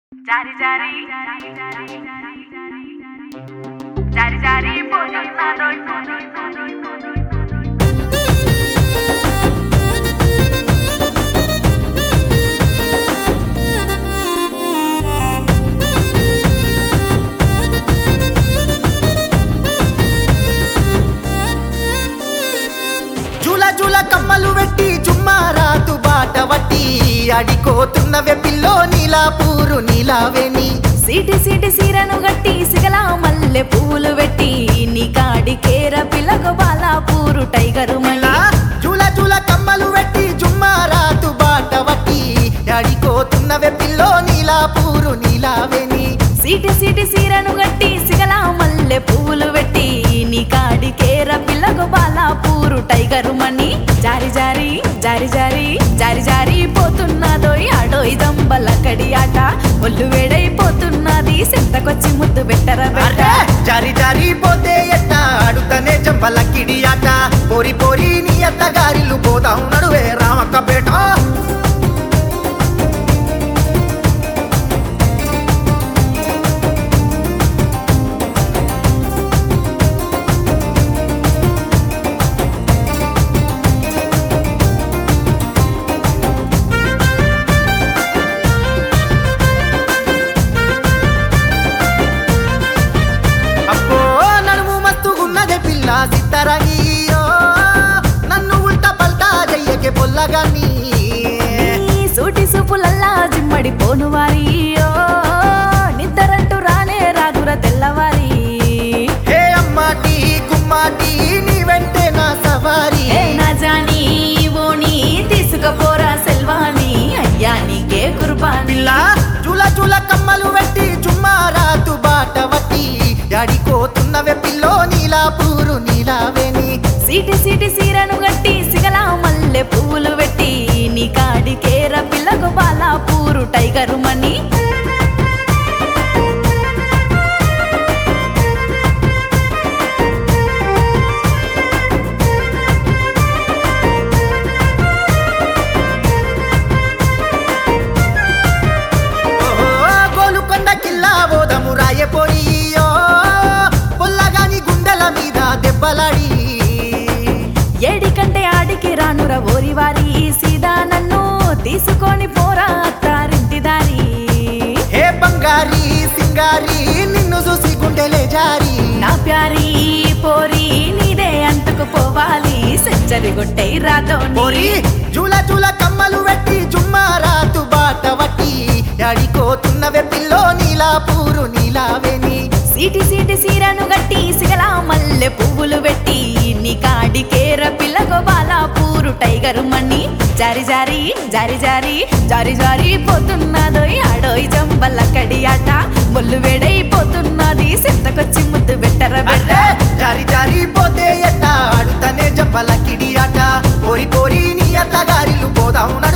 జారి జారి జారి జారి పోతున్నాడోయ్ జూల జూల కమ్మలు పెట్టి చుమ్మారాతు బాట వట్టి అడికోతున్నవే పిల్లో నీలాపూరు నీలావేని సీటి సీటి సీరను గట్టి సిగల మల్లె పువ్వులు పెట్టి నీ కాడి కేర పిల్లగ బాలాపూరు టైగరు ఇలా మళ్ళా జూల జూల కమ్మలు పెట్టి చుమ్మారాతు బాట వట్టి అడికోతున్నవే పిల్లో నీలాపూరు నీలావేని సీటి సీటి సీరను గట్టి సిగల మల్లె పువ్వులు పెట్టి నీ కాడి కేర పిల్లగ బాలాపూరు టైగరు మణి జారి జారి జారి జారి జారి జారి పోతున్నదోయ్ ఆడోయ్ దంబల కడి ఆట ఒళ్ళు వేడైపోతున్నది సెంతకొచ్చి ముద్దు పెట్టర బెట్ట అర్రే జారి జారి పోతే ఎట్ట ఆడుతనే చెంపల కిడి ఆట పోరి పోరి నీ అత్త గారిలు పోదాం నడువే రామక్క పేట అబ్బో నడుము మస్తుగున్నదే పిల్ల సిత్తరనీయో నన్ను ఉల్టా పల్టా చెయ్యకే పొల్లగాని నీ సూటి సూపులల్లా జిమ్మడి పోను వారియో నిద్దరంటూ రానే రాదుర తెల్లవారి హే అమ్మాటి గుమ్మాటి నీ వెంటే నా సవారి ఏ నా జాని ఓని తీసుకపోరా సెల్వాని అయ్యా నీకే కుర్బాని పిల్ల చూల చూల కమ్మలు పెట్టి చుమ్మారాతు బాట వట్టి అడికోతున్నవే పిల్లో నీలాపూరు నీలావేని సీటి సీటి సీరను గట్టి సిగల మల్లె పువ్వులు పెట్టి నీ కాడి కేర పిల్లకు బాలాపూరు టైగరు మణి ఓహో గోలుకొండ కిల్లా బోధము రాయపోయియో పొల్లగాని గుండెల మీద దెబ్బలాడి ఏడి కంటే ఆడికి రానుర ఓరివారి సీదా నన్ను తీసుకొని పోరా అత్తారింటి దారి హే బంగారి సింగారి నిన్ను చూసి గుండెలే జారి నా ప్యారి పోరి నీదే అంటుకు పోవాలి సెంచరి గొట్టై రాతో పోరి జూల జూల కమ్మలు పెట్టి జుమ్మారాతు బాట వట్టి అడికోతున్నవే పిల్లో నీలాపూరు నీలావేని సీటి సీటి సీరను గట్టి సిగల మల్లె పువ్వులు పెట్టి నీ కాడి కేర పిల్లగో బాలాపూరు టైగరు మణి జారి జారి జారి జారి జారి జారి పోతున్నదోయ్ ఆడోయ్ జంబల కడి ఆట బొల్లు వేడైపోతున్నది సెంతకొచ్చి ముద్దు పెట్టర బెట్ట అరే జారి జారి పోతే ఎట్ట ఆడుతనే జంపల కిడి ఆట పోరి పోరి నీ అత్త గారిలు పోదాం